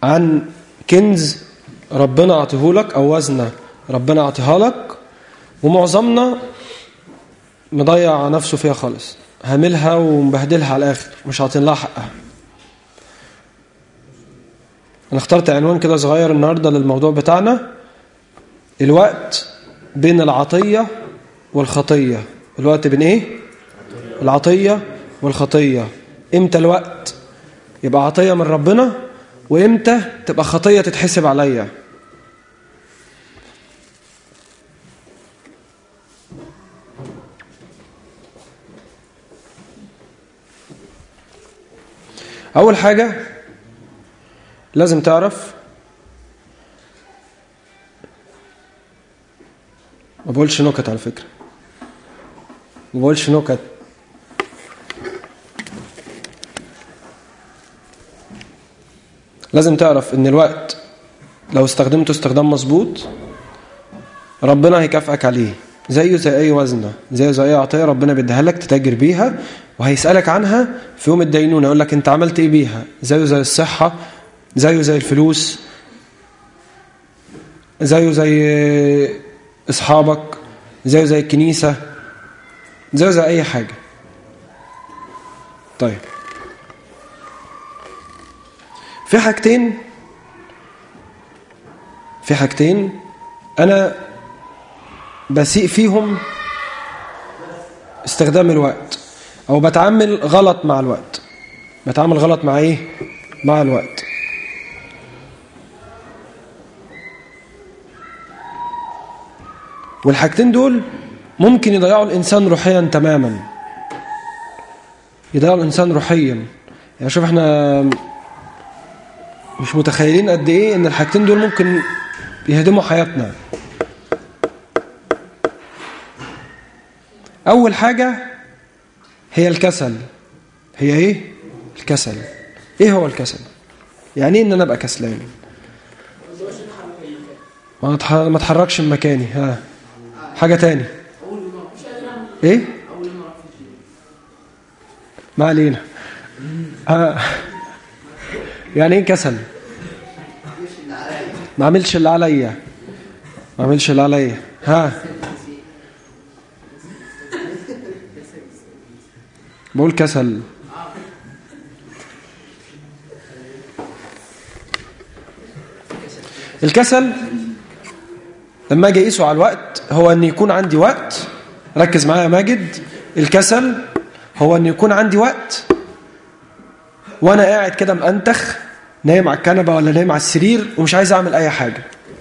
عن كنز ربنا عطيهولك أو وزنة ربنا عطيها لك ومعظمنا مضيع نفسه فيها خالص هاملها ومبهدلها على الآخر مش عاطين لها حقها أنا اخترت عنوان كده صغير النهاردة للموضوع بتاعنا الوقت بين العطية والخطية الوقت بين ايه العطية والخطية امتى الوقت يبقى عطية من ربنا وامتى تبقى خطية تتحسب عليا أول حاجة لازم تعرف ما بقولش نكت على فكرة ما بقولش نكت لازم تعرف ان الوقت لو استخدمته استخدام مظبوط ربنا هيكافئك عليه زيه زي اي وزنه زيه زي اي عطيه ربنا بيديها لك تتاجر بيها وهيسالك عنها في يوم الدينونه يقول لك انت عملت ايه بيها زيه زي الصحه زيه زي الفلوس زيه زي اصحابك زيه زي الكنيسه زيه زي اي حاجه طيب في حاجتين في حاجتين انا بسيء فيهم استخدام الوقت او بتعامل غلط مع الوقت بتعامل غلط مع ايه مع الوقت والحاجتين دول ممكن يضيعوا الانسان روحيا تماما يضيعوا الانسان روحيا يعني شوف احنا مش متخيلين قد ايه ان الحاجتين دول ممكن يهدموا حياتنا اول حاجة هي الكسل هي ايه الكسل ايه هو الكسل يعني ايه ان انا ابقى كسلان ما أتح- ما اتحركش من مكاني ها حاجة تاني ايه ما علينا ها يعني ايه كسل ما عملش اللي عليا ما عملش اللي عليا ها بقول كسل الكسل لما اجي اقيسه على الوقت هو ان يكون عندي وقت ركز معايا يا ماجد الكسل هو ان يكون عندي وقت وانا قاعد كده مأنتخ نايم على الكنبه ولا نايم على السرير ومش عايز اعمل اي حاجه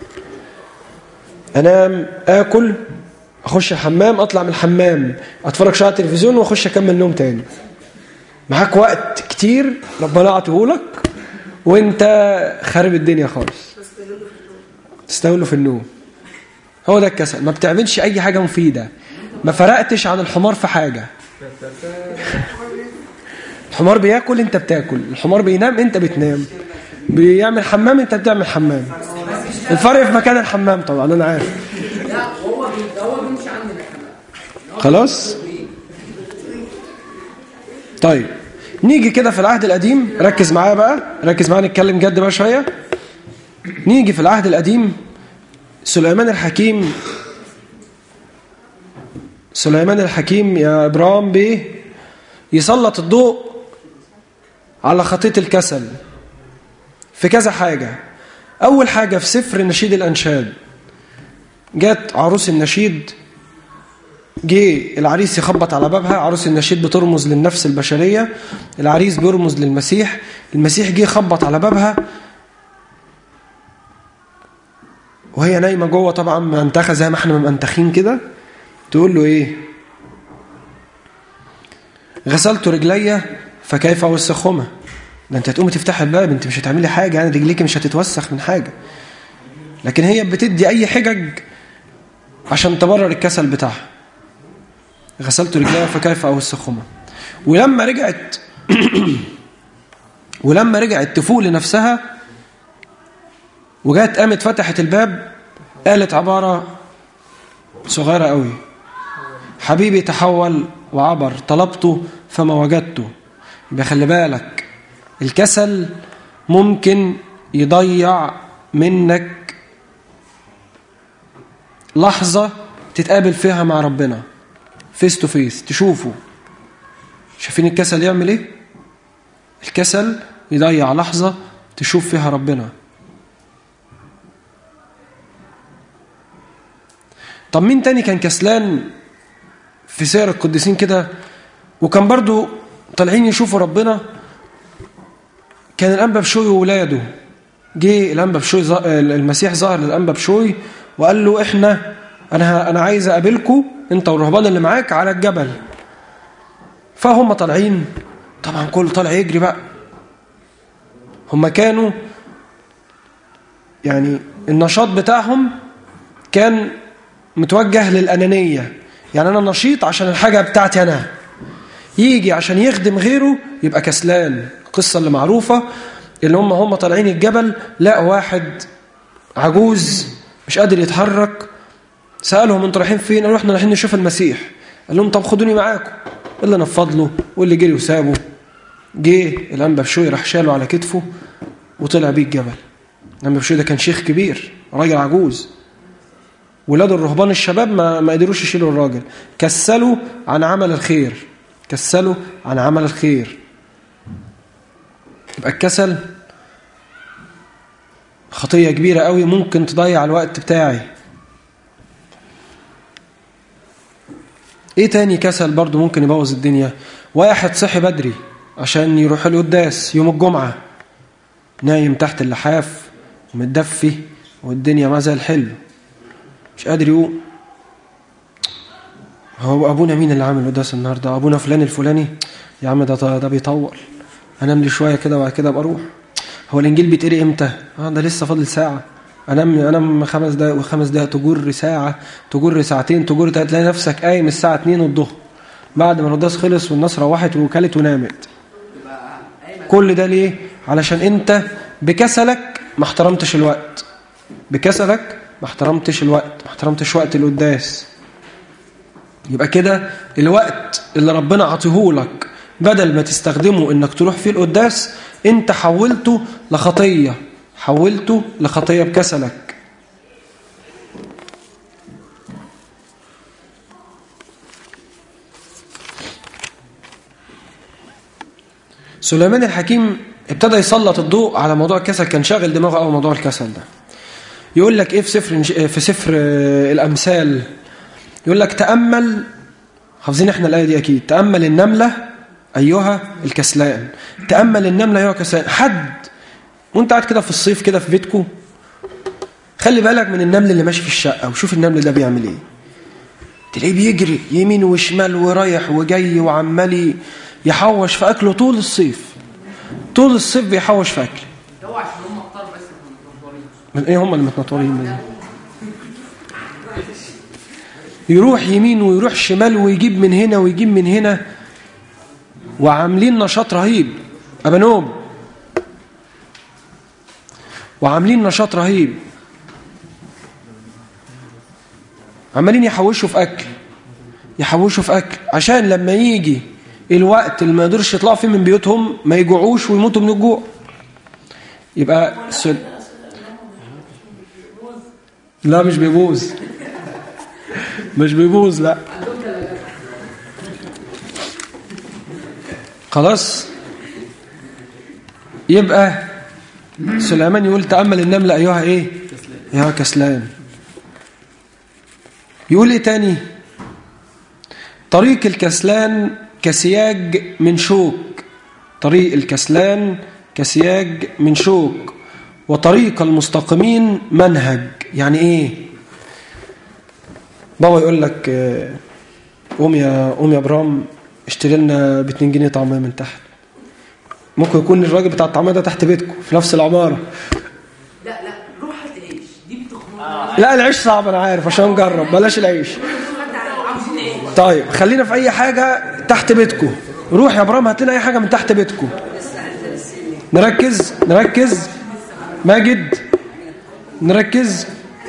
انام اكل اخش الحمام اطلع من الحمام اتفرج شويه على التلفزيون واخش اكمل نوم تاني معاك وقت كتير ربنا عطيهولك وانت خارب الدنيا خالص تستولوا في النوم هو ده الكسل ما بتعملش اي حاجه مفيده ما فرقتش عن الحمار في حاجه الحمار بياكل انت بتاكل الحمار بينام انت بتنام بيعمل حمام انت بتعمل حمام الفرق في مكان الحمام طبعا انا عارف لا هو بي- هو بيمشي عندنا كمان خلاص طيب نيجي كده في العهد القديم ركز معايا بقى ركز معايا نتكلم جد بقى شويه نيجي في العهد القديم سليمان الحكيم سليمان الحكيم يا ابراهيم بيه يسلط الضوء على خطيه الكسل في كذا حاجه اول حاجه في سفر نشيد الانشاد جت عروس النشيد جه العريس يخبط على بابها عروس النشيد بترمز للنفس البشرية العريس بيرمز للمسيح المسيح جه يخبط على بابها وهي نايمة جوه طبعا منتخة زي ما احنا منتخين كده تقول له ايه غسلت رجلي فكيف اوسخهما ده انت هتقومي تفتحي الباب انت مش هتعملي حاجة يعني رجليكي مش هتتوسخ من حاجة لكن هي بتدي اي حجج عشان تبرر الكسل بتاعها غسلت رجليها فكيف اوسخهما ولما رجعت ولما رجعت تفوق لنفسها وجات قامت فتحت الباب قالت عبارة صغيرة قوي حبيبي تحول وعبر طلبته فما وجدته يبقى خلي بالك الكسل ممكن يضيع منك لحظة تتقابل فيها مع ربنا فيس تو فيس تشوفه شايفين الكسل يعمل ايه الكسل يضيع لحظة تشوف فيها ربنا طب مين تاني كان كسلان في سير القديسين كده وكان برضو طالعين يشوفوا ربنا كان الأنبا بشوي وولاده جه الأنبا بشوي ظ- المسيح ظهر للأنبا بشوي وقال له احنا انا انا عايز اقابلكم انت والرهبان اللي معاك على الجبل فهم طالعين طبعا كله طالع يجري بقى هم كانوا يعني النشاط بتاعهم كان متوجه للأنانية يعني أنا نشيط عشان الحاجة بتاعتي أنا يجي عشان يخدم غيره يبقى كسلان القصة اللي معروفة اللي هم هم طالعين الجبل لقوا واحد عجوز مش قادر يتحرك سألهم انتوا رايحين فين قالوا احنا رايحين نشوف المسيح قال لهم طب خدوني معاكم اللي نفض له واللي جري وسابه جه الانبا بشوي راح شاله على كتفه وطلع بيه الجبل الانبا بشوي ده كان شيخ كبير راجل عجوز ولاد الرهبان الشباب ما, ما قدروش يشيلوا الراجل كسلوا عن عمل الخير كسلوا عن عمل الخير يبقى الكسل خطية كبيرة قوي ممكن تضيع الوقت بتاعي ايه تاني كسل برضو ممكن يبوظ الدنيا واحد صحي بدري عشان يروح القداس يوم الجمعة نايم تحت اللحاف ومتدفي والدنيا ما زال حلو مش قادر يقوم هو ابونا مين اللي عامل قداس النهارده ابونا فلان الفلاني يا عم ده ده بيطول انام لي شويه كده وبعد كده ابقى اروح هو الانجيل بيتقري امتى اه ده لسه فاضل ساعه انام انام خمس دقايق وخمس دقايق تجر ساعه تجر ساعتين تجر تلاتة، تلاقي نفسك قايم الساعه 2 الظهر بعد ما القداس خلص والناس روحت وكلت ونامت كل ده ليه علشان انت بكسلك ما احترمتش الوقت بكسلك ما احترمتش الوقت ما احترمتش وقت القداس يبقى كده الوقت اللي ربنا عطيهولك بدل ما تستخدمه انك تروح فيه القداس انت حولته لخطية حولته لخطية بكسلك سليمان الحكيم ابتدى يسلط الضوء على موضوع الكسل كان شاغل دماغه قوي موضوع الكسل ده يقول لك ايه في سفر في سفر الامثال يقول لك تامل حافظين احنا الايه دي اكيد تامل النمله ايها الكسلان تامل النمله ايها الكسلان حد وانت قاعد كده في الصيف كده في بيتكم خلي بالك من النمل اللي ماشي في الشقه وشوف النمل ده بيعمل ايه تلاقيه بيجري يمين وشمال ورايح وجاي وعمال يحوش في اكله طول الصيف طول الصيف بيحوش في اكله هو عشان هم اختار بس المنورين من ايه هم اللي متنطورين دول يروح يمين ويروح شمال ويجيب من هنا ويجيب من هنا وعاملين نشاط رهيب أبنوب وعاملين نشاط رهيب عمالين يحوشوا في أكل يحوشوا في أكل عشان لما يجي الوقت اللي ما يقدرش يطلعوا فيه من بيوتهم ما يجوعوش ويموتوا من الجوع يبقى سل... لا مش بيبوظ مش بيبوظ لا خلاص يبقى سليمان يقول تأمل النملة أيها إيه أيها كسلان يقول إيه تاني طريق الكسلان كسياج من شوك طريق الكسلان كسياج من شوك وطريق المستقيمين منهج يعني ايه بابا يقول لك آه، قوم يا قوم يا ابرام اشتري لنا ب 2 جنيه طعميه من تحت ممكن يكون الراجل بتاع الطعميه ده تحت بيتكم في نفس العماره لا لا روح هات العيش دي بتخنق لا العيش صعب انا عارف عشان نجرب بلاش العيش عاوزين عيش طيب خلينا في اي حاجه تحت بيتكم روح يا ابراهيم هات لنا اي حاجه من تحت بيتكم نركز نركز ماجد نركز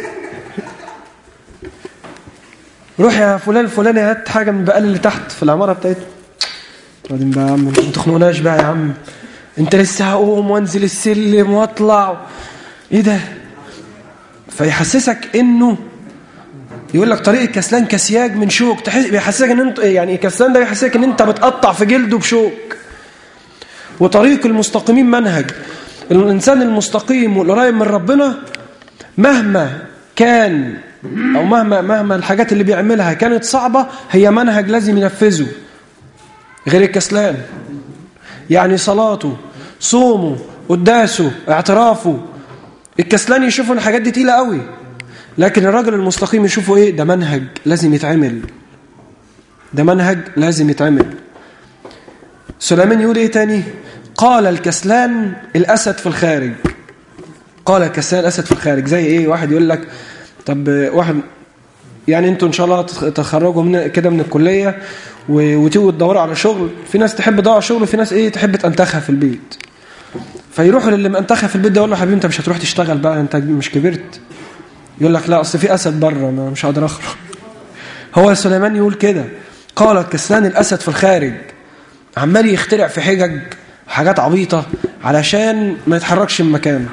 روح يا فلان فلان هات حاجه من البقال اللي تحت في العماره بتاعتكم بعدين بقى يا عم ما تخنقناش بقى يا عم انت لسه هقوم وانزل السلم واطلع ايه ده فيحسسك انه يقول لك طريق الكسلان كسياج من شوك تحس بيحسسك ان انت يعني الكسلان ده بيحسسك ان انت بتقطع في جلده بشوك وطريق المستقيمين منهج الانسان المستقيم والقريب من ربنا مهما كان او مهما مهما الحاجات اللي بيعملها كانت صعبه هي منهج لازم ينفذه غير الكسلان يعني صلاته صومه قداسه اعترافه الكسلان يشوفوا الحاجات دي تقيله قوي لكن الراجل المستقيم يشوفه ايه ده منهج لازم يتعمل ده منهج لازم يتعمل سليمان يقول ايه تاني قال الكسلان الاسد في الخارج قال الكسلان الاسد في الخارج زي ايه واحد يقول لك طب واحد يعني انتوا ان شاء الله تخرجوا من كده من الكليه وتيجوا تدوروا على شغل في ناس تحب تدور على شغل وفي ناس ايه تحب تنتخها في البيت فيروحوا للي منتخها في البيت ده يقول له حبيبي انت مش هتروح تشتغل بقى انت مش كبرت يقول لك لا اصل في اسد بره انا مش هقدر اخرج هو سليمان يقول كده قال كسلان الاسد في الخارج عمال يخترع في حجج حاجات عبيطه علشان ما يتحركش من مكانه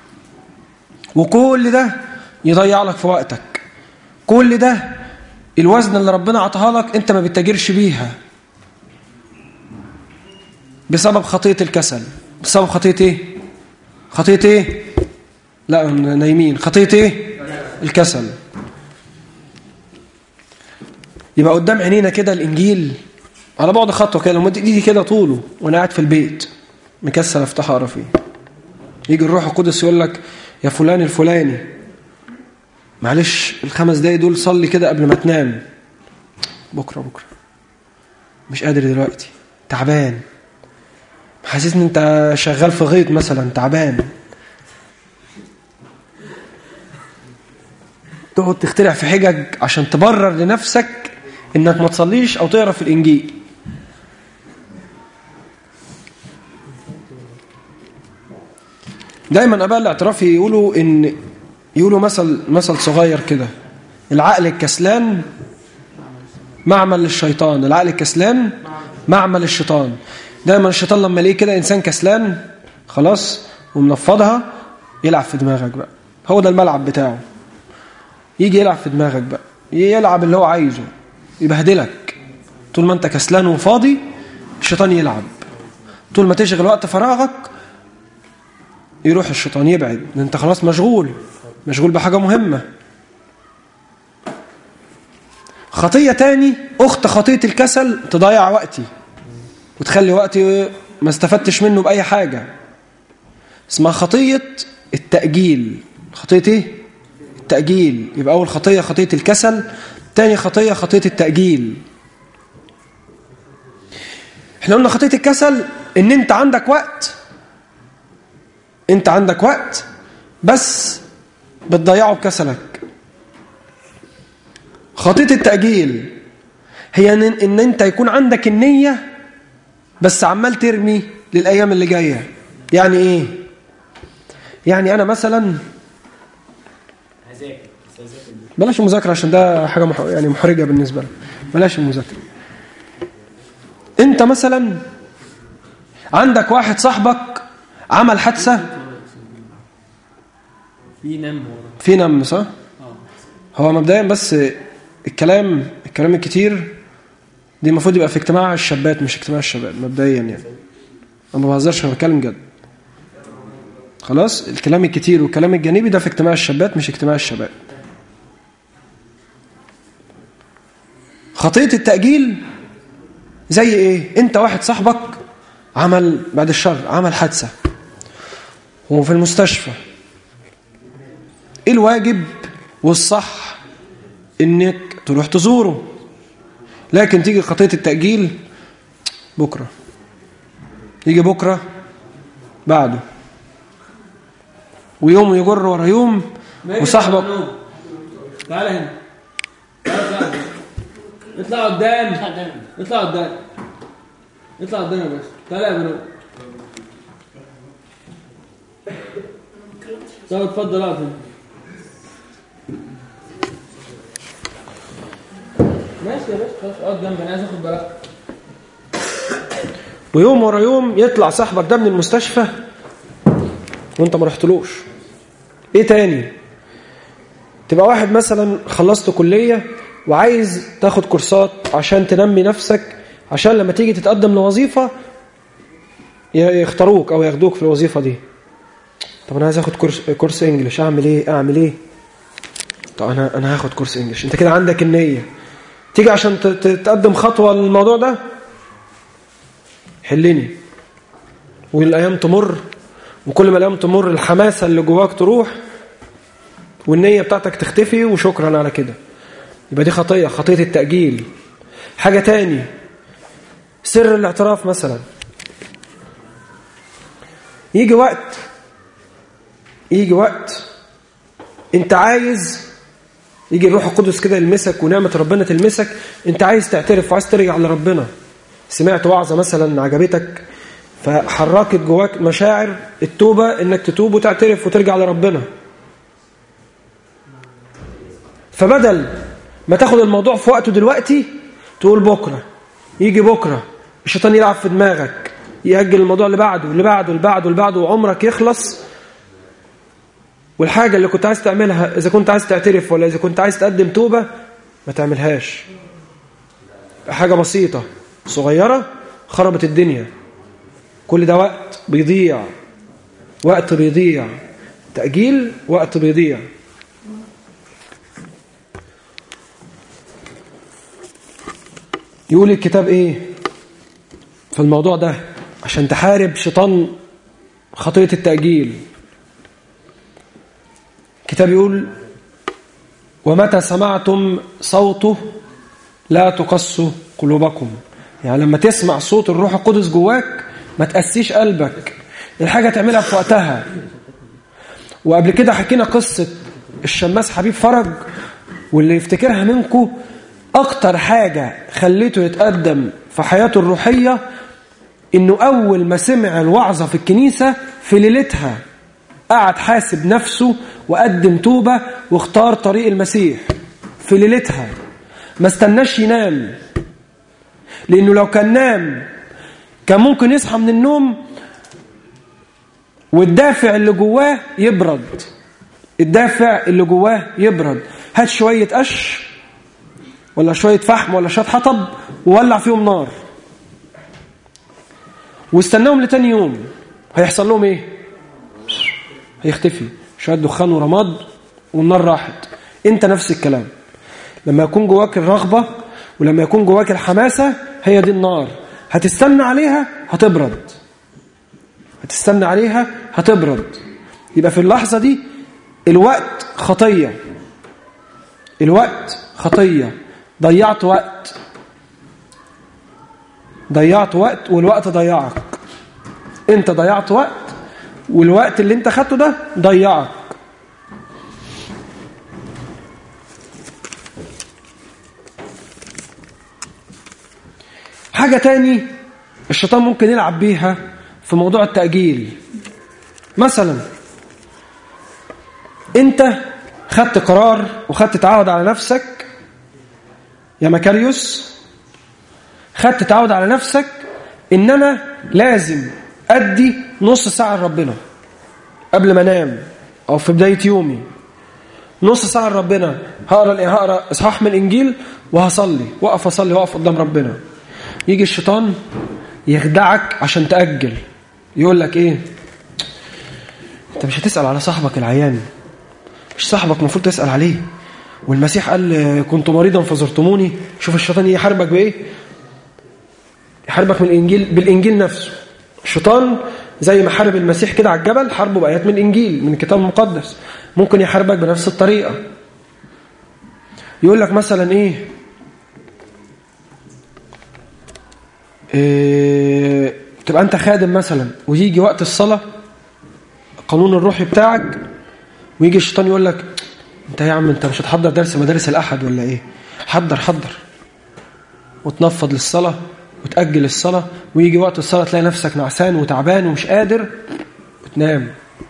وكل ده يضيع لك في وقتك كل ده الوزن اللي ربنا عطاها لك انت ما بتتاجرش بيها بسبب خطيه الكسل بسبب خطيه ايه خطيه ايه لا نايمين خطيه ايه الكسل يبقى قدام عينينا كده الانجيل على بعد خطوه كده لما ايدي كده طوله وانا قاعد في البيت مكسل افتح اقرا فيه يجي الروح القدس يقول لك يا فلان الفلاني معلش الخمس دقايق دول صلي كده قبل ما تنام بكره بكره مش قادر دلوقتي تعبان حاسسني انت شغال في غيط مثلا تعبان تقعد تخترع في حجج عشان تبرر لنفسك انك ما تصليش او تقرا في الانجيل دايما اباء الاعتراف يقولوا ان يقولوا مثل مثل صغير كده العقل الكسلان معمل للشيطان العقل الكسلان معمل الشيطان دايما الشيطان لما يلاقيه كده انسان كسلان خلاص ومنفضها يلعب في دماغك بقى هو ده الملعب بتاعه يجي يلعب في دماغك بقى يلعب اللي هو عايزه يبهدلك طول ما انت كسلان وفاضي الشيطان يلعب طول ما تشغل وقت فراغك يروح الشيطان يبعد انت خلاص مشغول مشغول بحاجة مهمة خطية تاني أخت خطية الكسل تضيع وقتي وتخلي وقتي ما استفدتش منه بأي حاجة اسمها خطية التأجيل خطية ايه؟ التأجيل يبقى أول خطية خطية الكسل تاني خطية خطية التأجيل احنا قلنا خطية الكسل ان انت عندك وقت انت عندك وقت بس بتضيعه بكسلك خطية التأجيل هي ان, إن انت يكون عندك النية بس عمال ترمي للأيام اللي جاية يعني ايه يعني انا مثلا بلاش المذاكرة عشان ده حاجة مح... يعني محرجة بالنسبة لك بلاش المذاكرة انت مثلا عندك واحد صاحبك عمل حادثة في نم في نم صح هو مبدئيا بس الكلام الكلام الكتير دي المفروض يبقى في اجتماع الشابات مش اجتماع الشباب مبدئيا يعني انا ما بهزرش انا بتكلم جد خلاص الكلام الكتير والكلام الجانبي ده في اجتماع الشابات مش اجتماع الشباب خطية التأجيل زي ايه انت واحد صاحبك عمل بعد الشر عمل حادثة هو في المستشفى ايه الواجب والصح انك تروح تزوره لكن تيجي خطية التأجيل بكرة يجي بكرة بعده ويوم يجر ورا يوم وصاحبك تعالى هنا تعالى اطلع قدام اطلع قدام اطلع قدام يا باشا تعالى يا بنو طب اتفضل اقعد هنا ماشي يا باشا خلاص اقعد جنبي انا عايز اخد براحتي ويوم ورا يوم يطلع صاحبك ده من المستشفى وانت ما رحتلوش ايه تاني تبقى واحد مثلا خلصت كلية وعايز تاخد كورسات عشان تنمي نفسك عشان لما تيجي تتقدم لوظيفة يختاروك او ياخدوك في الوظيفة دي طب انا عايز اخد كورس كورس انجلش اعمل ايه اعمل ايه طب انا انا هاخد كورس انجلش انت كده عندك النية تيجي عشان تتقدم خطوة للموضوع ده حلني والايام تمر وكل ما الايام تمر الحماسة اللي جواك تروح والنية بتاعتك تختفي وشكرا على كده يبقى دي خطية خطية التأجيل حاجة تاني سر الاعتراف مثلا يجي وقت يجي وقت انت عايز يجي الروح القدس كده يلمسك ونعمة ربنا تلمسك انت عايز تعترف وعايز ترجع لربنا سمعت وعظة مثلا عجبتك فحركت جواك مشاعر التوبة انك تتوب وتعترف وترجع لربنا فبدل ما تاخد الموضوع في وقته دلوقتي تقول بكرة يجي بكرة الشيطان يلعب في دماغك يأجل الموضوع اللي بعده اللي بعده اللي بعده اللي بعده وعمرك يخلص والحاجة اللي كنت عايز تعملها إذا كنت عايز تعترف ولا إذا كنت عايز تقدم توبة ما تعملهاش حاجة بسيطة صغيرة خربت الدنيا كل ده وقت بيضيع وقت بيضيع تأجيل وقت بيضيع يقول الكتاب ايه في الموضوع ده عشان تحارب شيطان خطية التأجيل الكتاب يقول ومتى سمعتم صوته لا تقصوا قلوبكم يعني لما تسمع صوت الروح القدس جواك ما تقسيش قلبك الحاجة تعملها في وقتها وقبل كده حكينا قصة الشماس حبيب فرج واللي يفتكرها منكم أكتر حاجة خليته يتقدم في حياته الروحية إنه أول ما سمع الوعظة في الكنيسة في ليلتها قعد حاسب نفسه وقدم توبة واختار طريق المسيح في ليلتها ما استناش ينام لأنه لو كان نام كان ممكن يصحى من النوم والدافع اللي جواه يبرد الدافع اللي جواه يبرد هات شوية قش ولا شوية فحم ولا شوية حطب وولع فيهم نار واستناهم لتاني يوم هيحصل لهم ايه هيختفي شوية دخان ورماد والنار راحت انت نفس الكلام لما يكون جواك الرغبة ولما يكون جواك الحماسة هي دي النار هتستنى عليها هتبرد هتستنى عليها هتبرد يبقى في اللحظة دي الوقت خطية الوقت خطية ضيعت وقت ضيعت وقت والوقت ضيعك انت ضيعت وقت والوقت اللي انت خدته ده ضيعك حاجة تاني الشيطان ممكن يلعب بيها في موضوع التأجيل مثلا انت خدت قرار وخدت تعود على نفسك يا مكاريوس خدت تعود على نفسك ان انا لازم ادي نص ساعة لربنا قبل ما انام او في بداية يومي نص ساعة لربنا هقرا هقرا اصحاح من الانجيل وهصلي واقف اصلي واقف قدام ربنا يجي الشيطان يخدعك عشان تأجل يقول لك ايه انت مش هتسأل على صاحبك العيان مش صاحبك المفروض تسأل عليه والمسيح قال كنت مريضا فزرتموني شوف الشيطان يحاربك بايه يحاربك من الانجيل بالانجيل نفسه الشيطان زي ما حارب المسيح كده على الجبل حاربه بايات من الانجيل من الكتاب المقدس ممكن يحاربك بنفس الطريقه يقول لك مثلا ايه إيه تبقى انت خادم مثلا ويجي وقت الصلاة القانون الروحي بتاعك ويجي الشيطان يقول لك انت يا عم انت مش هتحضر درس مدارس الأحد ولا ايه حضر حضر وتنفض للصلاة وتأجل الصلاة ويجي وقت الصلاة تلاقي نفسك نعسان وتعبان ومش قادر وتنام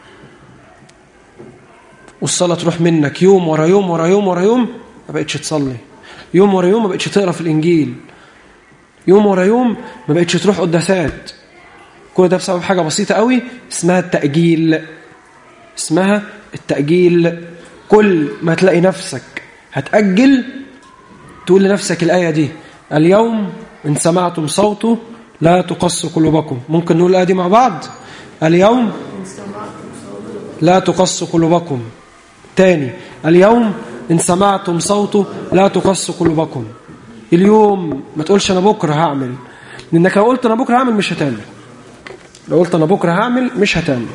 والصلاة تروح منك يوم ورا يوم ورا يوم ورا يوم ما بقتش تصلي يوم ورا يوم ما بقتش تقرا في الإنجيل يوم ورا يوم ما بقتش تروح قداسات كل ده بسبب حاجة بسيطة قوي اسمها التأجيل اسمها التأجيل كل ما تلاقي نفسك هتأجل تقول لنفسك الآية دي اليوم إن سمعتم صوته لا تقص قلوبكم ممكن نقول الآية دي مع بعض اليوم لا تقص قلوبكم تاني اليوم إن سمعتم صوته لا تقص قلوبكم اليوم ما تقولش أنا بكرة هعمل لأنك لو قلت أنا بكرة هعمل مش هتعمل لو قلت أنا بكرة هعمل مش هتعمل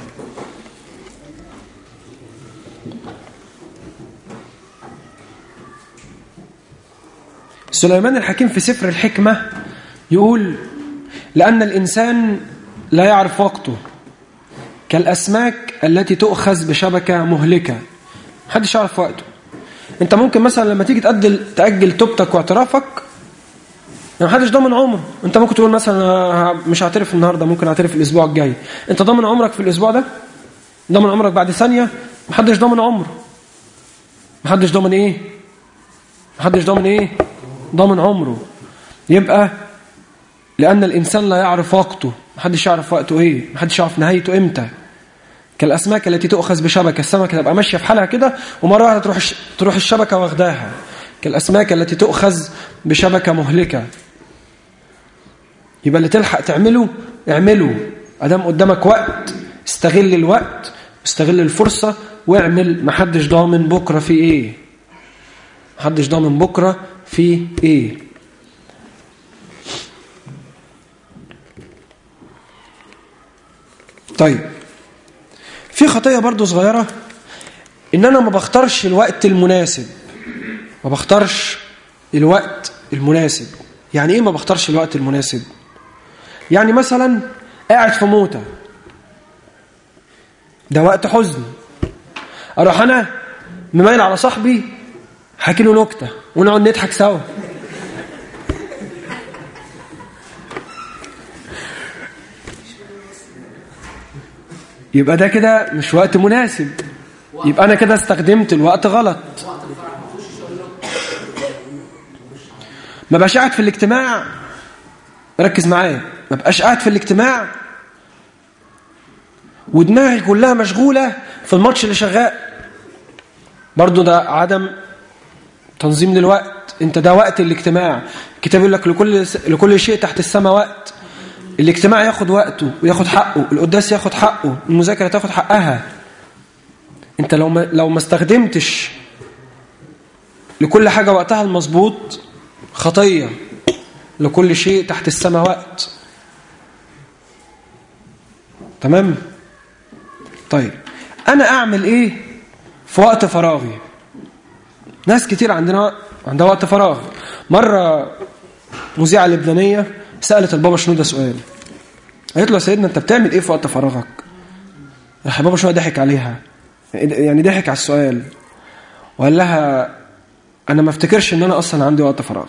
سليمان الحكيم في سفر الحكمة يقول لأن الإنسان لا يعرف وقته كالأسماك التي تؤخذ بشبكة مهلكة محدش يعرف وقته انت ممكن مثلا لما تيجي تأجل, تأجل توبتك واعترافك يعني محدش ضامن عمره انت ممكن تقول مثلا مش هعترف النهارده ممكن اعترف الاسبوع الجاي انت ضامن عمرك في الاسبوع ده ضامن عمرك بعد ثانيه محدش ضامن عمره محدش ضامن ايه محدش ضامن ايه ضامن عمره يبقى لأن الإنسان لا يعرف وقته محدش يعرف وقته إيه محدش يعرف نهايته إمتى كالأسماك التي تؤخذ بشبكة السمكة تبقى ماشية في حالها كده ومرة واحدة تروح تروح الشبكة واخداها كالأسماك التي تؤخذ بشبكة مهلكة يبقى اللي تلحق تعمله اعمله أدام قدامك وقت استغل الوقت استغل الفرصة واعمل محدش ضامن بكرة في إيه محدش ضامن بكرة في إيه طيب في خطية برضو صغيرة إن أنا ما بختارش الوقت المناسب ما بختارش الوقت المناسب يعني إيه ما بختارش الوقت المناسب يعني مثلا قاعد في موتة ده وقت حزن أروح أنا مميل على صاحبي حكي له نكتة ونقعد نضحك سوا يبقى ده كده مش وقت مناسب يبقى أنا كده استخدمت الوقت غلط ما بقاش قاعد في الاجتماع ركز معايا ما بقاش قاعد في الاجتماع ودماغي كلها مشغولة في الماتش اللي شغال برضو ده عدم تنظيم للوقت انت ده وقت الاجتماع الكتاب يقول لك لكل لكل شيء تحت السماء وقت الاجتماع ياخد وقته وياخد حقه القداس ياخد حقه المذاكره تاخد حقها انت لو ما لو ما استخدمتش لكل حاجه وقتها المظبوط خطيه لكل شيء تحت السماء وقت تمام طيب انا اعمل ايه في وقت فراغي ناس كتير عندنا عندها وقت فراغ مرة مذيعة لبنانية سألت البابا شنودة سؤال قالت له يا سيدنا انت بتعمل ايه في وقت فراغك راح البابا شنودة ضحك عليها يعني ضحك على السؤال وقال لها انا ما افتكرش ان انا اصلا عندي وقت فراغ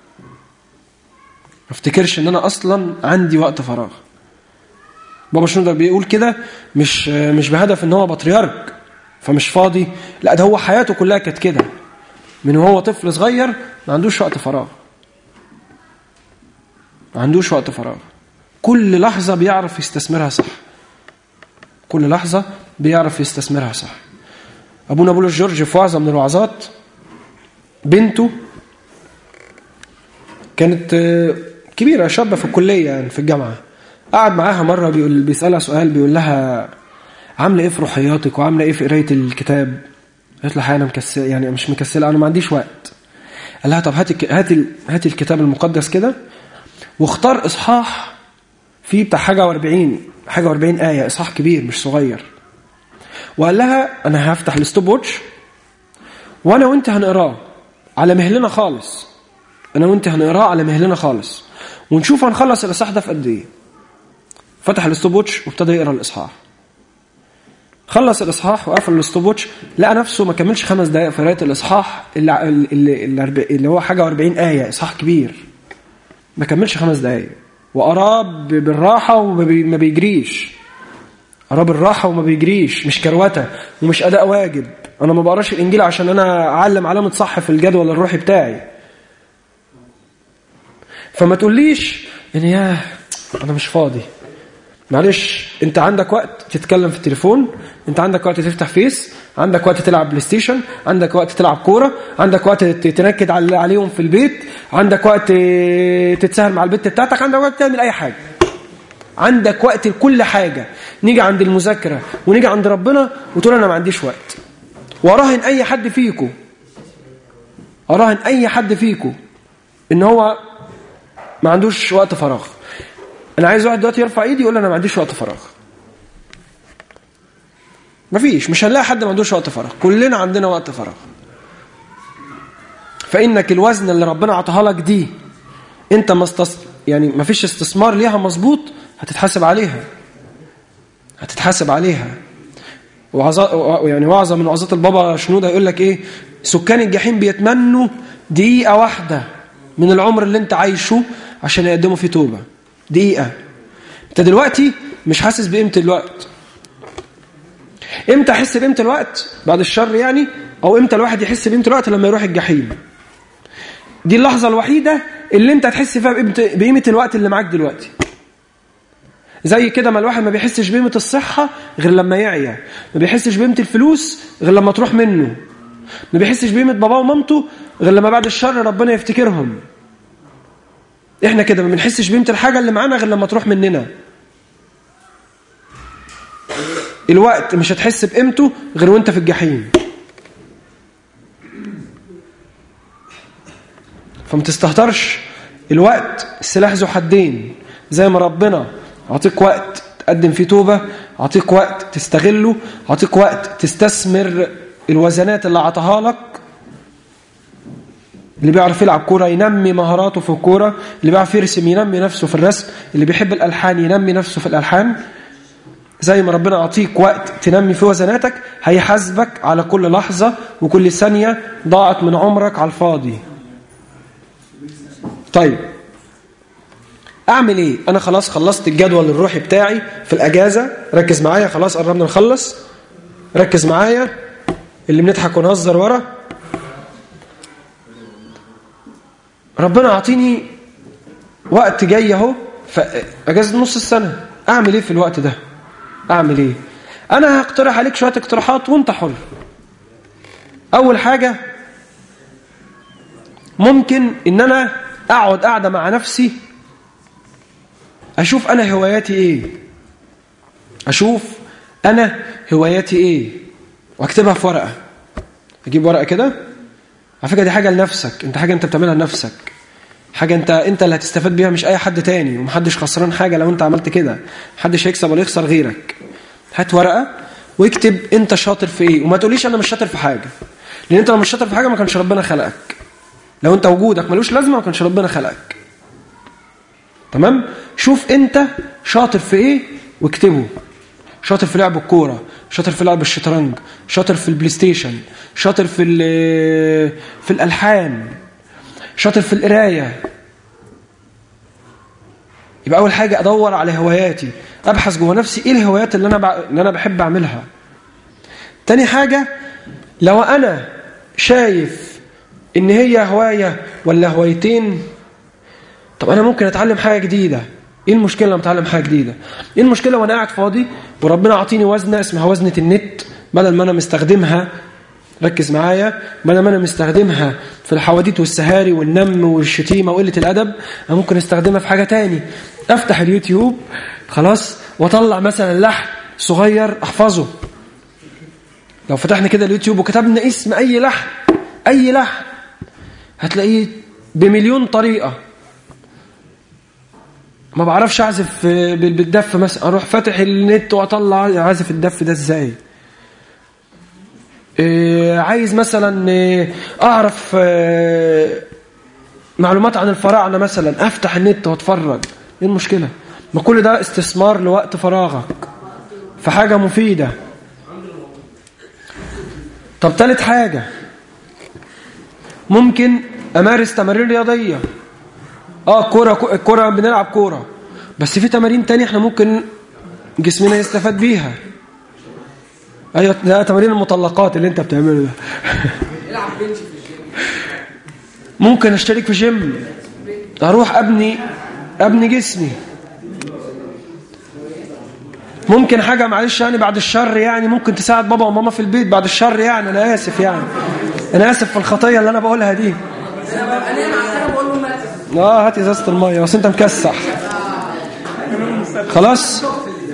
ما افتكرش ان انا اصلا عندي وقت فراغ بابا شنودة بيقول كده مش مش بهدف ان هو بطريرك فمش فاضي لا ده هو حياته كلها كانت كده من وهو طفل صغير ما عندوش وقت فراغ ما عندوش وقت فراغ كل لحظة بيعرف يستثمرها صح كل لحظة بيعرف يستثمرها صح أبونا بولس جورج في وعظة من الوعظات بنته كانت كبيرة شابة في الكلية يعني في الجامعة قعد معاها مرة بيقول بيسألها سؤال بيقول لها عاملة ايه في روحياتك وعاملة ايه في قراية الكتاب قالت له انا مكسل يعني مش مكسله انا ما عنديش وقت قال لها طب هاتي هاتي هاتي الكتاب المقدس كده واختار اصحاح فيه بتاع حاجه و40 حاجه و40 ايه اصحاح كبير مش صغير وقال لها انا هفتح الستوب واتش وانا وانت هنقراه على مهلنا خالص انا وانت هنقراه على مهلنا خالص ونشوف هنخلص الاصحاح ده في قد ايه فتح الستوب واتش وابتدى يقرا الاصحاح خلص الاصحاح وقفل الستوب واتش لقى نفسه ما كملش خمس دقائق في قرايه الاصحاح اللي, اللي, اللي, اللي هو حاجه و40 ايه اصحاح كبير ما كملش خمس دقائق وقراه بالراحه وما بيجريش قراه بالراحه وما بيجريش مش كروته ومش اداء واجب انا ما بقراش الانجيل عشان انا اعلم علامه صح في الجدول الروحي بتاعي فما تقوليش ان ياه انا مش فاضي معلش انت عندك وقت تتكلم في التليفون انت عندك وقت تفتح فيس عندك وقت تلعب بلاي ستيشن عندك وقت تلعب كوره عندك وقت تنكد على- عليهم في البيت عندك وقت تتسهل مع البت بتاعتك عندك وقت تعمل اي حاجه عندك وقت لكل حاجه نيجي عند المذاكره ونيجي عند ربنا وتقول انا ما عنديش وقت وراهن اي حد فيكم اراهن اي حد فيكم ان هو ما عندوش وقت فراغ انا عايز واحد دلوقتي يرفع ايدي يقول انا ما عنديش وقت فراغ مفيش مش هنلاقي حد ما عندوش وقت فراغ كلنا عندنا وقت فراغ فانك الوزن اللي ربنا عطاها لك دي انت ما استص... يعني ما فيش استثمار ليها مظبوط هتتحاسب عليها هتتحاسب عليها وعظا... يعني وعظة من وعظات البابا شنودة يقول لك ايه سكان الجحيم بيتمنوا دقيقة واحدة من العمر اللي انت عايشه عشان يقدموا فيه توبة دقيقة انت دلوقتي مش حاسس بقيمة الوقت امتى احس بقيمة الوقت بعد الشر يعني او امتى الواحد يحس بقيمة الوقت لما يروح الجحيم دي اللحظة الوحيدة اللي انت هتحس فيها بقيمة- بقيمة الوقت اللي معاك دلوقتي زي كده ما الواحد ما بيحسش بقيمة الصحة غير لما يعيا ما بيحسش بقيمة الفلوس غير لما تروح منه ما بيحسش بقيمة باباه ومامته غير لما بعد الشر ربنا يفتكرهم احنا كده ما بنحسش بقيمة الحاجة اللي معانا غير لما تروح مننا الوقت مش هتحس بقيمته غير وانت في الجحيم فما تستهترش الوقت السلاح ذو حدين زي ما ربنا عطيك وقت تقدم فيه توبة عطيك وقت تستغله عطيك وقت تستثمر الوزنات اللي عطاها لك اللي بيعرف يلعب كورة ينمي مهاراته في الكورة اللي بيعرف يرسم ينمي نفسه في الرسم اللي بيحب الألحان ينمي نفسه في الألحان زي ما ربنا يعطيك وقت تنمي فيه وزناتك هيحاسبك على كل لحظة وكل ثانية ضاعت من عمرك على الفاضي طيب اعمل ايه انا خلاص خلصت الجدول الروحي بتاعي في الاجازه ركز معايا خلاص قربنا نخلص ركز معايا اللي بنضحك ونهزر ورا ربنا عطيني وقت جاي اهو في اجازه نص السنه اعمل ايه في الوقت ده اعمل ايه انا هقترح عليك شويه اقتراحات وانت حر اول حاجه ممكن ان انا اقعد قاعده مع نفسي اشوف انا هواياتي ايه اشوف انا هواياتي ايه واكتبها في ورقه اجيب ورقه كده على فكره دي حاجه لنفسك انت حاجه انت بتعملها لنفسك حاجه انت انت اللي هتستفاد بيها مش اي حد تاني ومحدش خسران حاجه لو انت عملت كده محدش هيكسب ولا يخسر غيرك هات ورقه واكتب انت شاطر في ايه وما تقوليش انا مش شاطر في حاجه لان انت لو مش شاطر في حاجه ما كانش ربنا خلقك لو انت وجودك ملوش لازمه ما كانش ربنا خلقك تمام شوف انت شاطر في ايه واكتبه شاطر في لعب الكوره شاطر في لعب الشطرنج شاطر في البلاي ستيشن شاطر في ال- في الالحان شاطر في القرايه يبقى اول حاجه ادور على هواياتي ابحث جوه نفسي ايه الهوايات اللي انا بع... اللي انا بحب اعملها تاني حاجه لو انا شايف ان هي هوايه ولا هوايتين طب انا ممكن اتعلم حاجه جديده ايه المشكله لما اتعلم حاجه جديده ايه المشكله وانا قاعد فاضي وربنا عاطيني وزنه اسمها وزنه النت بدل ما انا مستخدمها ركز معايا بدل ما انا مستخدمها في الحواديت والسهاري والنم والشتيمه وقله الادب انا ممكن استخدمها في حاجه تاني افتح اليوتيوب خلاص واطلع مثلا لحن صغير احفظه لو فتحنا كده اليوتيوب وكتبنا اسم اي لحن اي لحن هتلاقيه بمليون طريقه ما بعرفش اعزف بال- بالدف مثلا اروح فاتح النت واطلع اعزف الدف ده ازاي إيه، عايز مثلا إيه، اعرف إيه، معلومات عن الفراعنه مثلا افتح النت واتفرج ايه المشكله ما كل ده استثمار لوقت فراغك في حاجه مفيده طب تالت حاجه ممكن امارس تمارين رياضيه اه كوره كوره بنلعب كوره بس في تمارين تانية احنا ممكن جسمنا يستفاد بيها ايوه ده تمارين المطلقات اللي انت بتعمله ده ممكن اشترك في جيم هروح ابني ابني جسمي ممكن حاجة معلش يعني بعد الشر يعني ممكن تساعد بابا وماما في البيت بعد الشر يعني أنا آسف يعني أنا آسف في الخطية اللي أنا بقولها دي اه هات ازازة المية بس أنت مكسح خلاص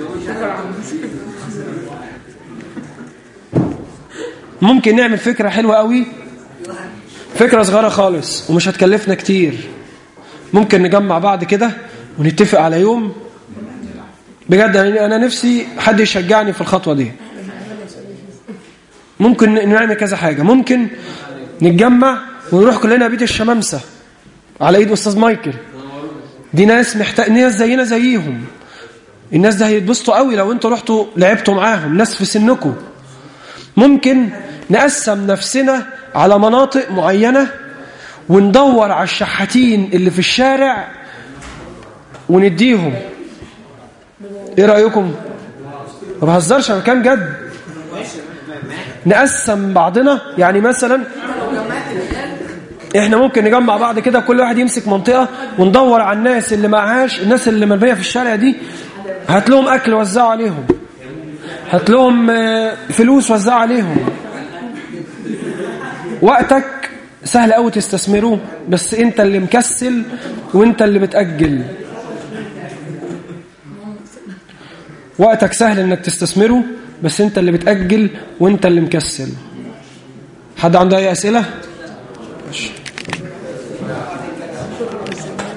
ممكن نعمل فكرة حلوة قوي فكرة صغيرة خالص ومش هتكلفنا كتير ممكن نجمع بعض كده ونتفق على يوم بجد يعني أنا نفسي حد يشجعني في الخطوة دي ممكن نعمل كذا حاجة ممكن نتجمع ونروح كلنا بيت الشمامسة على ايد أستاذ مايكل دي ناس محتاج ناس زينا زيهم الناس ده هيتبسطوا قوي لو انتوا رحتوا لعبتوا معاهم ناس في سنكم ممكن نقسم نفسنا على مناطق معينة وندور على الشحاتين اللي في الشارع ونديهم ايه رأيكم ما بهزرش انا كان جد نقسم بعضنا يعني مثلا احنا ممكن نجمع بعض كده كل واحد يمسك منطقة وندور على الناس اللي معهاش الناس اللي مرمية في الشارع دي هات لهم اكل وزعوا عليهم هات لهم فلوس وزعوا عليهم وقتك سهل قوي تستثمروه بس انت اللي مكسل وانت اللي بتأجل وقتك سهل انك تستثمره بس انت اللي بتأجل وانت اللي مكسل حد عنده اي اسئله